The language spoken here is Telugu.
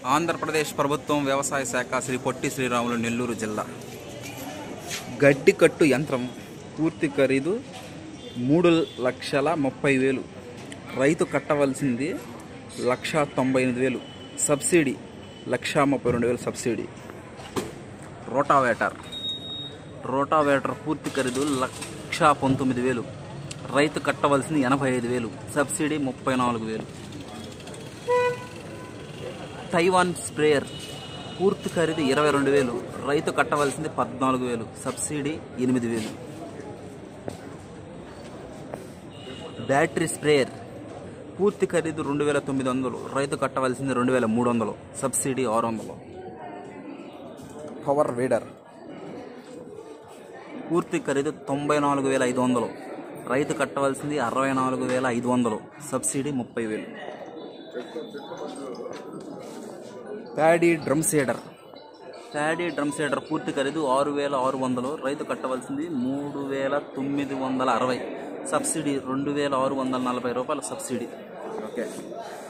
ఆంధ్రప్రదేశ్ ప్రభుత్వం వ్యవసాయ శాఖ శ్రీ పొట్టి శ్రీరాములు నెల్లూరు జిల్లా గడ్డి కట్టు యంత్రం పూర్తి ఖరీదు మూడు లక్షల ముప్పై వేలు రైతు కట్టవలసింది లక్ష తొంభై ఎనిమిది వేలు సబ్సిడీ లక్ష ముప్పై రెండు వేలు సబ్సిడీ రోటావేటర్ రోటావేటర్ పూర్తి ఖరీదు లక్ష పంతొమ్మిది వేలు రైతు కట్టవలసింది ఎనభై ఐదు వేలు సబ్సిడీ ముప్పై నాలుగు వేలు తైవాన్ స్ప్రేయర్ పూర్తి ఖరీదు ఇరవై రెండు వేలు రైతు కట్టవలసింది పద్నాలుగు వేలు సబ్సిడీ ఎనిమిది వేలు బ్యాటరీ స్ప్రేయర్ పూర్తి ఖరీదు రెండు వేల తొమ్మిది వందలు రైతు కట్టవలసింది రెండు వేల మూడు వందలు సబ్సిడీ ఆరు వందలు పవర్ వీడర్ పూర్తి ఖరీదు తొంభై నాలుగు వేల ఐదు వందలు రైతు కట్టవలసింది అరవై నాలుగు వేల ఐదు వందలు సబ్సిడీ ముప్పై వేలు paddy drum seeder paddy drum seeder పూర్తి ఖరీదు ఆరు వేల ఆరు వందలు రైతు కట్టవలసింది మూడు వేల తొమ్మిది వందల అరవై సబ్సిడీ రెండు వేల ఆరు వందల నలభై రూపాయల సబ్సిడీ ఓకే